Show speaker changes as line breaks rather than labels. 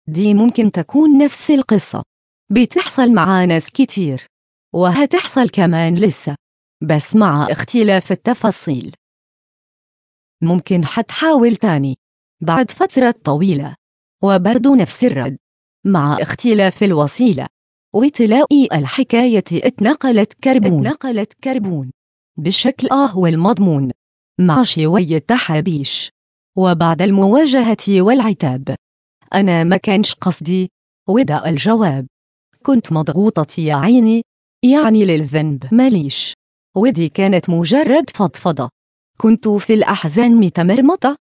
دي ممكن تكون نفس القصة بتحصل مع ناس كتير وهتحصل كمان لسه بس مع اختلاف التفاصيل ممكن حتحاول تاني بعد فترة طويلة وبرضو نفس الرد مع اختلاف الوسيلة وتلاقي الحكاية اتنقلت كربون اتنقلت كربون بشكل آه والمضمون مع شوية تحابيش وبعد المواجهة والعتاب أنا ما كانش قصدي وده الجواب كنت مضغوطة يا عيني يعني للذنب ماليش ودي كانت مجرد فضفضة كنت في الأحزان متمرمطة